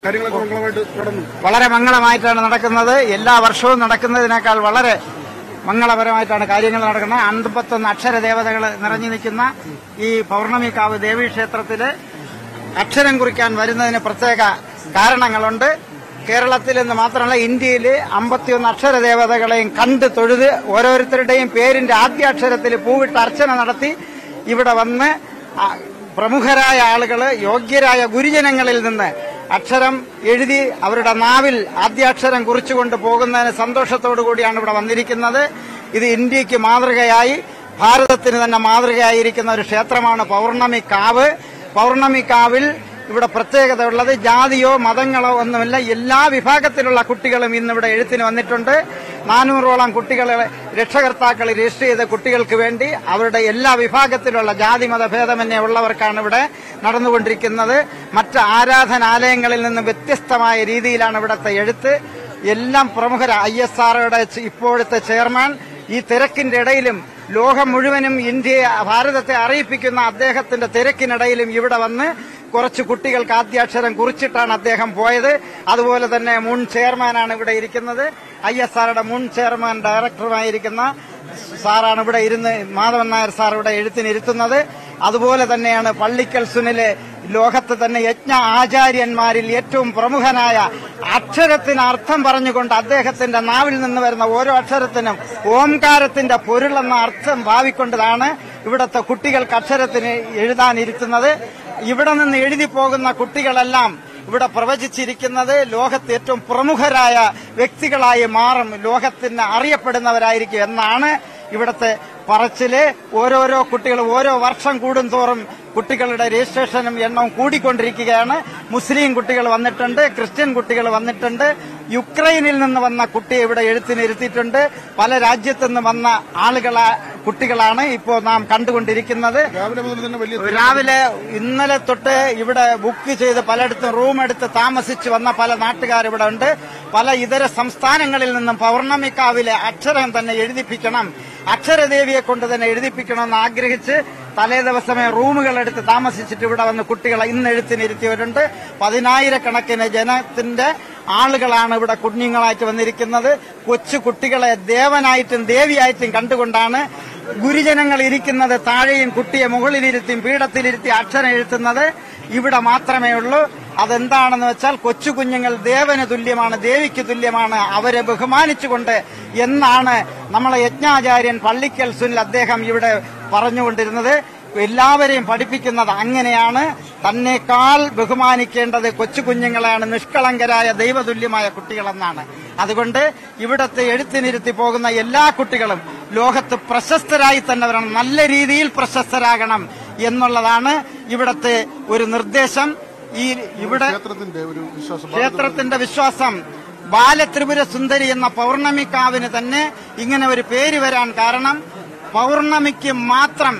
കാര്യങ്ങളൊക്കെ മംഗളമായിട്ട് നടന്നു വളരെ മംഗളമായിട്ടാണ് നടക്കുന്നത് എല്ലാ വർഷവും നടക്കുന്നതിനേക്കാൾ വളരെ മംഗളപരമായിട്ടാണ് കാര്യങ്ങൾ നടക്കുന്നത് അൻപത്തൊന്ന് അക്ഷര ദേവതകൾ നിറഞ്ഞു നിൽക്കുന്ന ഈ പൗർണമിക്കാവ് ദേവീക്ഷേത്രത്തില് അക്ഷരം കുറിക്കാൻ വരുന്നതിന് പ്രത്യേക കാരണങ്ങളുണ്ട് കേരളത്തിൽ നിന്ന് മാത്രമല്ല ഇന്ത്യയിൽ അമ്പത്തിയൊന്ന് അക്ഷര ദേവതകളെയും കണ്ട് തൊഴുത് ഓരോരുത്തരുടെയും പേരിന്റെ ആദ്യാക്ഷരത്തിൽ പൂവിട്ട് അർച്ചന നടത്തി ഇവിടെ വന്ന് ആ, പ്രമുഖരായ ആളുകൾ യോഗ്യരായ ഗുരുജനങ്ങളിൽ നിന്ന് അക്ഷരം എഴുതി അവരുടെ നാവിൽ ആദ്യാക്ഷരം കുറിച്ചുകൊണ്ട് പോകുന്നതിന് സന്തോഷത്തോടു കൂടിയാണ് ഇവിടെ വന്നിരിക്കുന്നത് ഇത് ഇന്ത്യക്ക് മാതൃകയായി ഭാരതത്തിന് തന്നെ മാതൃകയായിരിക്കുന്ന ഒരു ക്ഷേത്രമാണ് പൗർണമി കാവ് പൗർണമി കാവിൽ ഇവിടെ പ്രത്യേകത ഉള്ളത് ജാതിയോ മതങ്ങളോ ഒന്നുമില്ല എല്ലാ വിഭാഗത്തിലുള്ള കുട്ടികളും ഇന്ന് ഇവിടെ എഴുത്തിന് വന്നിട്ടുണ്ട് നാനൂറോളം കുട്ടികളെ രക്ഷകർത്താക്കൾ രജിസ്റ്റർ ചെയ്ത കുട്ടികൾക്ക് വേണ്ടി അവരുടെ എല്ലാ വിഭാഗത്തിലുള്ള ജാതി മത ഭേദമന്യേ ഉള്ളവർക്കാണ് ഇവിടെ നടന്നുകൊണ്ടിരിക്കുന്നത് മറ്റ് ആരാധനാലയങ്ങളിൽ നിന്ന് വ്യത്യസ്തമായ രീതിയിലാണ് ഇവിടുത്തെ എഴുത്ത് എല്ലാം പ്രമുഖര ഐ എസ് ആർഒയുടെ ഇപ്പോഴത്തെ ചെയർമാൻ ഈ തിരക്കിന്റെ ഇടയിലും ലോകം മുഴുവനും ഇന്ത്യയെ ഭാരതത്തെ അറിയിപ്പിക്കുന്ന അദ്ദേഹത്തിന്റെ തിരക്കിനിടയിലും ഇവിടെ വന്ന് കുറച്ച് കുട്ടികൾക്ക് ആദ്യാക്ഷരം കുറിച്ചിട്ടാണ് അദ്ദേഹം പോയത് അതുപോലെ തന്നെ മുൻ ചെയർമാനാണ് ഇവിടെ ഇരിക്കുന്നത് ഐ എസ് ആറുടെ മുൻ ചെയർമാൻ ഡയറക്ടറുമായിരിക്കുന്ന സാറാണ് ഇവിടെ ഇരുന്ന് മാധവൻ നായർ സാർ ഇവിടെ എഴുത്തിനിരുത്തുന്നത് അതുപോലെ തന്നെയാണ് പള്ളിക്കൽ സുനില് ലോകത്ത് തന്നെ യജ്ഞ ആചാര്യന്മാരിൽ ഏറ്റവും പ്രമുഖനായ അക്ഷരത്തിന് അർത്ഥം പറഞ്ഞുകൊണ്ട് അദ്ദേഹത്തിന്റെ നാവിൽ നിന്ന് വരുന്ന ഓരോ അക്ഷരത്തിനും ഓംകാരത്തിന്റെ പൊരുളെന്ന അർത്ഥം ഭാവിക്കൊണ്ടതാണ് ഇവിടുത്തെ കുട്ടികൾക്ക് അക്ഷരത്തിന് എഴുതാനിരുത്തുന്നത് ഇവിടെ നിന്ന് എഴുതി പോകുന്ന കുട്ടികളെല്ലാം ഇവിടെ പ്രവചിച്ചിരിക്കുന്നത് ലോകത്ത് ഏറ്റവും പ്രമുഖരായ വ്യക്തികളായി മാറും ലോകത്തിന് അറിയപ്പെടുന്നവരായിരിക്കും എന്നാണ് ഇവിടുത്തെ പറച്ചില് ഓരോരോ കുട്ടികൾ ഓരോ വർഷം കൂടുന്തോറും കുട്ടികളുടെ രജിസ്ട്രേഷനും എണ്ണവും കൂടിക്കൊണ്ടിരിക്കുകയാണ് മുസ്ലിം കുട്ടികൾ വന്നിട്ടുണ്ട് ക്രിസ്ത്യൻ കുട്ടികൾ വന്നിട്ടുണ്ട് യുക്രൈനിൽ നിന്ന് വന്ന കുട്ടിയെ ഇവിടെ എഴുത്തിനിരുത്തിയിട്ടുണ്ട് പല രാജ്യത്തു നിന്ന് വന്ന ആളുകളെ കുട്ടികളാണ് ഇപ്പോൾ നാം കണ്ടുകൊണ്ടിരിക്കുന്നത് രാവിലെ മുതൽ തന്നെ വലിയ രാവിലെ ഇന്നലെ തൊട്ട് ഇവിടെ ബുക്ക് ചെയ്ത് പലയിടത്തും റൂം എടുത്ത് താമസിച്ച് വന്ന പല നാട്ടുകാർ ഇവിടെ ഉണ്ട് പല ഇതര സംസ്ഥാനങ്ങളിൽ നിന്നും പൗർണമിക്കാവിലെ അക്ഷരം തന്നെ എഴുതിപ്പിക്കണം അക്ഷരദേവിയെ കൊണ്ട് തന്നെ എഴുതിപ്പിക്കണമെന്ന് ആഗ്രഹിച്ച് തലേ ദിവസമേ റൂമുകൾ എടുത്ത് താമസിച്ചിട്ട് ഇവിടെ വന്ന് കുട്ടികളെ ഇന്ന് എഴുത്തിനിരുത്തിയവരുണ്ട് പതിനായിരക്കണക്കിന് ജനത്തിന്റെ ആളുകളാണ് ഇവിടെ കുഞ്ഞുങ്ങളായിട്ട് വന്നിരിക്കുന്നത് കൊച്ചു കുട്ടികളെ ദേവനായിട്ടും ദേവിയായിട്ടും കണ്ടുകൊണ്ടാണ് ഗുരുജനങ്ങൾ ഇരിക്കുന്നത് താഴെയും കുട്ടിയെ മുകളിലിരുത്തിയും പീഠത്തിലിരുത്തി അക്ഷരം എഴുത്തുന്നത് ഇവിടെ മാത്രമേ ഉള്ളൂ അതെന്താണെന്ന് വെച്ചാൽ കൊച്ചു കുഞ്ഞുങ്ങൾ ദേവന് തുല്യമാണ് ദേവിക്ക് തുല്യമാണ് അവരെ ബഹുമാനിച്ചുകൊണ്ട് എന്നാണ് നമ്മളെ യജ്ഞാചാര്യൻ പള്ളിക്കൽ സുനിൽ അദ്ദേഹം ഇവിടെ പറഞ്ഞുകൊണ്ടിരുന്നത് എല്ലാവരെയും പഠിപ്പിക്കുന്നത് അങ്ങനെയാണ് തന്നെക്കാൾ ബഹുമാനിക്കേണ്ടത് കൊച്ചു കുഞ്ഞുങ്ങളെയാണ് നിഷ്കളങ്കരായ ദൈവതുല്യമായ കുട്ടികളെന്നാണ് അതുകൊണ്ട് ഇവിടത്തെ എഴുത്തിനിരുത്തി പോകുന്ന എല്ലാ കുട്ടികളും ലോകത്ത് പ്രശസ്തരായി തന്നെ വരണം നല്ല രീതിയിൽ പ്രശസ്തരാകണം എന്നുള്ളതാണ് ഇവിടത്തെ ഒരു നിർദ്ദേശം ഈ ഇവിടെ ക്ഷേത്രത്തിന്റെ ഒരു വിശ്വാസം ക്ഷേത്രത്തിന്റെ വിശ്വാസം ബാലത്രിപുര സുന്ദരി എന്ന പൗർണമിക്കാവിന് തന്നെ ഇങ്ങനെ ഒരു പേര് വരാൻ കാരണം പൗർണമിക്ക് മാത്രം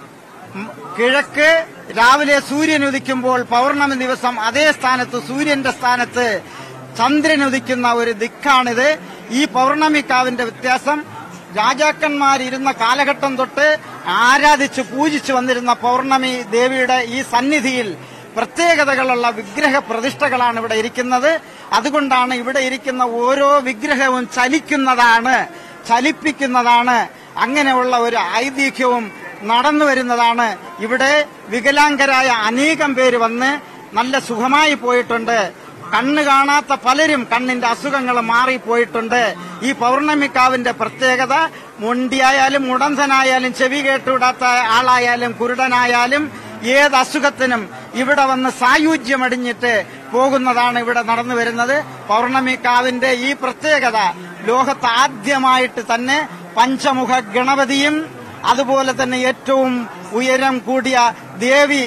ഉം, കിഴക്ക് രാവിലെ സൂര്യൻ ഉദിക്കുമ്പോൾ പൗർണമി ദിവസം അതേ സ്ഥാനത്ത് സൂര്യന്റെ സ്ഥാനത്ത് ചന്ദ്രൻ ഉദിക്കുന്ന ഒരു ദിക്കാണിത് ഈ പൗർണമിക്കാവിന്റെ വ്യത്യാസം രാജാക്കന്മാരിരുന്ന കാലഘട്ടം തൊട്ട് ആരാധിച്ച് പൂജിച്ചു വന്നിരുന്ന പൗർണമി ദേവിയുടെ ഈ സന്നിധിയിൽ പ്രത്യേകതകളുള്ള വിഗ്രഹ പ്രതിഷ്ഠകളാണ് ഇവിടെ ഇരിക്കുന്നത് അതുകൊണ്ടാണ് ഇവിടെ ഇരിക്കുന്ന ഓരോ വിഗ്രഹവും ചലിക്കുന്നതാണ് ചലിപ്പിക്കുന്നതാണ് അങ്ങനെയുള്ള ഒരു ഐതിഹ്യവും നടന്നു വരുന്നതാണ് ഇവിടെ വികലാംഗരായ അനേകം പേര് വന്ന് നല്ല സുഖമായി പോയിട്ടുണ്ട് കണ്ണ് കാണാത്ത പലരും കണ്ണിന്റെ അസുഖങ്ങൾ മാറിപ്പോയിട്ടുണ്ട് ഈ പൗർണമിക്കാവിന്റെ പ്രത്യേകത മുണ്ടിയായാലും മുടന്തനായാലും ചെവി കേട്ടുവിടാത്ത ആളായാലും കുരുടനായാലും ഏത് അസുഖത്തിനും ഇവിടെ വന്ന് സായുജ്യമടിഞ്ഞിട്ട് പോകുന്നതാണ് ഇവിടെ നടന്നു വരുന്നത് പൗർണമിക്കാവിന്റെ ഈ പ്രത്യേകത ലോകത്ത് ആദ്യമായിട്ട് തന്നെ പഞ്ചമുഖ ഗണപതിയും അതുപോലെ തന്നെ ഏറ്റവും ഉയരം കൂടിയ ദേവി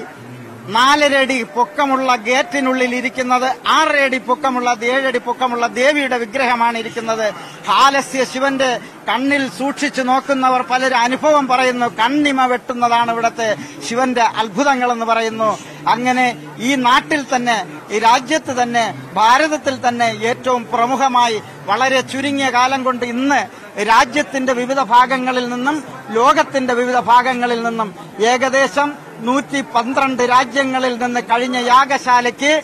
നാലരടി പൊക്കമുള്ള ഗേറ്റിനുള്ളിൽ ഇരിക്കുന്നത് ആറരടി പൊക്കമുള്ള ഏഴടി പൊക്കമുള്ള ദേവിയുടെ വിഗ്രഹമാണ് ഇരിക്കുന്നത് ഹാലസ്യ ശിവന്റെ കണ്ണിൽ സൂക്ഷിച്ചു നോക്കുന്നവർ പലരും അനുഭവം പറയുന്നു കണ്ണിമ വെട്ടുന്നതാണ് ഇവിടുത്തെ ശിവന്റെ അത്ഭുതങ്ങൾ എന്ന് പറയുന്നു അങ്ങനെ ഈ നാട്ടിൽ തന്നെ ഈ രാജ്യത്ത് തന്നെ ഭാരതത്തിൽ തന്നെ ഏറ്റവും പ്രമുഖമായി വളരെ ചുരുങ്ങിയ കാലം കൊണ്ട് ഇന്ന് രാജ്യത്തിന്റെ വിവിധ ഭാഗങ്ങളിൽ നിന്നും ലോകത്തിന്റെ വിവിധ ഭാഗങ്ങളിൽ നിന്നും ഏകദേശം നൂറ്റി പന്ത്രണ്ട് രാജ്യങ്ങളിൽ നിന്ന് കഴിഞ്ഞ യാഗശാലയ്ക്ക്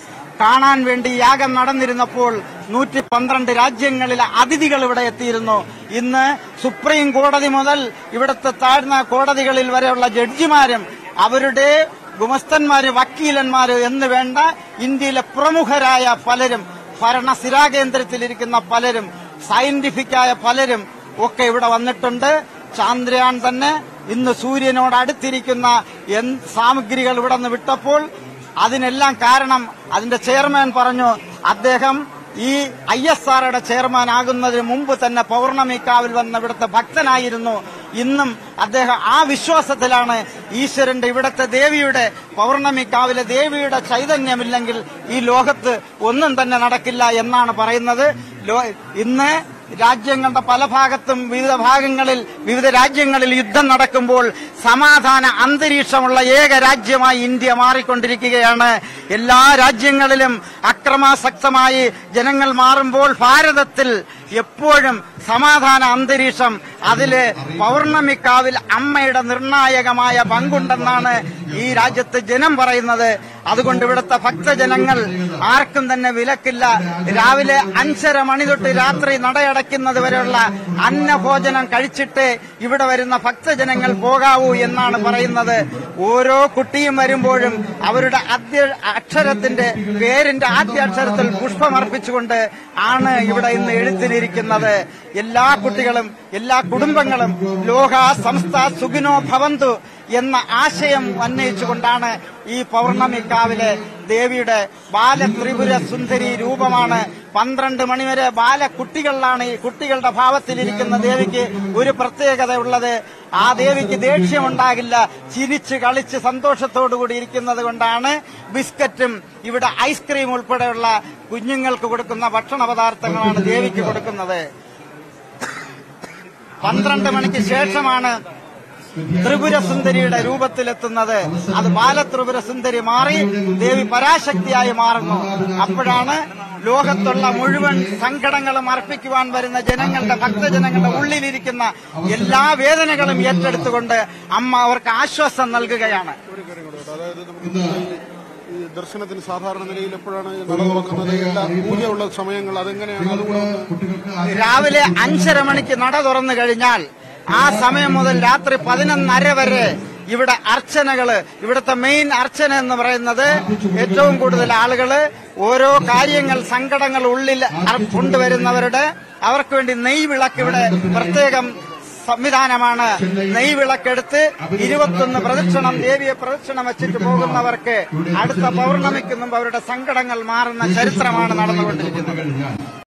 കാണാൻ വേണ്ടി യാഗം നടന്നിരുന്നപ്പോൾ നൂറ്റി പന്ത്രണ്ട് രാജ്യങ്ങളിലെ അതിഥികൾ ഇവിടെ എത്തിയിരുന്നു ഇന്ന് സുപ്രീം കോടതി മുതൽ ഇവിടുത്തെ താഴ്ന്ന കോടതികളിൽ വരെയുള്ള ജഡ്ജിമാരും അവരുടെ ഗുമസ്തന്മാര് വക്കീലന്മാര് എന്ന് വേണ്ട ഇന്ത്യയിലെ പ്രമുഖരായ പലരും ഭരണ സ്ഥിരാകേന്ദ്രത്തിലിരിക്കുന്ന പലരും സയന്റിഫിക്കായ പലരും ഒക്കെ ഇവിടെ വന്നിട്ടുണ്ട് ചാന്ദ്രയാൻ തന്നെ ഇന്ന് സൂര്യനോട് അടുത്തിരിക്കുന്ന എന്ത് സാമഗ്രികൾ ഇവിടെ നിന്ന് വിട്ടപ്പോൾ അതിനെല്ലാം കാരണം അതിന്റെ ചെയർമാൻ പറഞ്ഞു അദ്ദേഹം ഈ ഐ എസ് ആറുടെ ചെയർമാൻ ആകുന്നതിന് മുമ്പ് തന്നെ പൗർണമിക്കാവിൽ വന്ന ഇവിടുത്തെ ഭക്തനായിരുന്നു ഇന്നും അദ്ദേഹം ആ വിശ്വാസത്തിലാണ് ഈശ്വരന്റെ ഇവിടുത്തെ ദേവിയുടെ പൗർണമിക്കാവിലെ ദേവിയുടെ ചൈതന്യമില്ലെങ്കിൽ ഈ ലോകത്ത് ഒന്നും തന്നെ നടക്കില്ല എന്നാണ് പറയുന്നത് ലോ- ഇന്ന് രാജ്യങ്ങളുടെ പല ഭാഗത്തും വിവിധ ഭാഗങ്ങളിൽ വിവിധ രാജ്യങ്ങളിൽ യുദ്ധം നടക്കുമ്പോൾ സമാധാന അന്തരീക്ഷമുള്ള ഏക രാജ്യമായി ഇന്ത്യ മാറിക്കൊണ്ടിരിക്കുകയാണ് എല്ലാ രാജ്യങ്ങളിലും അക്രമാസക്തമായി ജനങ്ങൾ മാറുമ്പോൾ ഭാരതത്തിൽ എപ്പോഴും സമാധാന അന്തരീക്ഷം അതില് പൗർണമിക്കാവിൽ അമ്മയുടെ നിർണായകമായ പങ്കുണ്ടെന്നാണ് ഈ രാജ്യത്ത് ജനം പറയുന്നത് അതുകൊണ്ട് ഇവിടുത്തെ ഭക്തജനങ്ങൾ ആർക്കും തന്നെ വിലക്കില്ല രാവിലെ അഞ്ചര മണി തൊട്ട് രാത്രി നടയടയ്ക്കുന്നത് വരെയുള്ള അന്നഭോജനം കഴിച്ചിട്ട് ഇവിടെ വരുന്ന ഭക്തജനങ്ങൾ പോകാവൂ എന്നാണ് പറയുന്നത് ഓരോ കുട്ടിയും വരുമ്പോഴും അവരുടെ ആദ്യ അക്ഷരത്തിന്റെ പേരിന്റെ ആദ്യ അക്ഷരത്തിൽ പുഷ്പമർപ്പിച്ചുകൊണ്ട് ആണ് ഇവിടെ ഇന്ന് എഴുത്തിലിരിക്കുന്നത് എല്ലാ കുട്ടികളും എല്ലാ കുടുംബങ്ങളും ലോക സംസ്ഥ സുഖിനോ ഭവന്തു എന്ന ആശയം ഉന്നയിച്ചുകൊണ്ടാണ് ഈ പൗർണമിക്കാവിലെ ദേവിയുടെ ബാലത്രിപുര സുന്ദരി രൂപമാണ് പന്ത്രണ്ട് മണിവരെ ബാലക്കുട്ടികളിലാണ് ഈ കുട്ടികളുടെ ഭാവത്തിലിരിക്കുന്ന ദേവിക്ക് ഒരു പ്രത്യേകത ഉള്ളത് ആ ദേവിക്ക് ദേഷ്യമുണ്ടാകില്ല ചിരിച്ച് കളിച്ച് സന്തോഷത്തോടുകൂടി ഇരിക്കുന്നത് കൊണ്ടാണ് ബിസ്ക്കറ്റും ഇവിടെ ഐസ്ക്രീം ഉൾപ്പെടെയുള്ള കുഞ്ഞുങ്ങൾക്ക് കൊടുക്കുന്ന ഭക്ഷണ പദാർത്ഥങ്ങളാണ് ദേവിക്ക് കൊടുക്കുന്നത് പന്ത്രണ്ട് മണിക്ക് ശേഷമാണ് ത്രിപുര സുന്ദരിയുടെ രൂപത്തിലെത്തുന്നത് അത് ബാലത്രിപുര സുന്ദരി മാറി ദേവി പരാശക്തിയായി മാറുന്നു അപ്പോഴാണ് ലോകത്തുള്ള മുഴുവൻ സങ്കടങ്ങളും അർപ്പിക്കുവാൻ വരുന്ന ജനങ്ങളുടെ ഭക്തജനങ്ങളുടെ ഉള്ളിലിരിക്കുന്ന എല്ലാ വേദനകളും ഏറ്റെടുത്തുകൊണ്ട് അമ്മ അവർക്ക് ആശ്വാസം നൽകുകയാണ് ഒരു കാര്യം കൂടെ കേട്ടോ. അതായത് നമുക്ക് ഈ ദർശനത്തിന് സാധാരണ നിലയിൽ എപ്പോഴാണ് നട തുറക്കുന്നത് എല്ലാ പൂജയുള്ള സമയങ്ങൾ അതെങ്ങനെയാണ് അതുകൂടെ ഒന്ന് രാവിലെ അഞ്ചര മണിക്ക് നട തുറന്നു കഴിഞ്ഞാൽ ആ സമയം മുതൽ രാത്രി പതിനൊന്നര വരെ ഇവിടെ അർച്ചനകള് ഇവിടുത്തെ മെയിൻ അർച്ചന എന്ന് പറയുന്നത് ഏറ്റവും കൂടുതൽ ആളുകള് ഓരോ കാര്യങ്ങൾ സങ്കടങ്ങൾ ഉള്ളിൽ അർ- കൊണ്ടുവരുന്നവരുടെ അവർക്ക് വേണ്ടി നെയ് വിളക്ക് ഇവിടെ പ്രത്യേകം സംവിധാനമാണ് നെയ് വിളക്കെടുത്ത് ഇരുപത്തൊന്ന് പ്രദക്ഷിണം ദേവിയെ പ്രദക്ഷിണം വെച്ചിട്ട് പോകുന്നവർക്ക് അടുത്ത പൗർണമിക്ക് മുമ്പ് അവരുടെ സങ്കടങ്ങൾ മാറുന്ന ചരിത്രമാണ് നടന്നുകൊണ്ടിരിക്കുന്നത്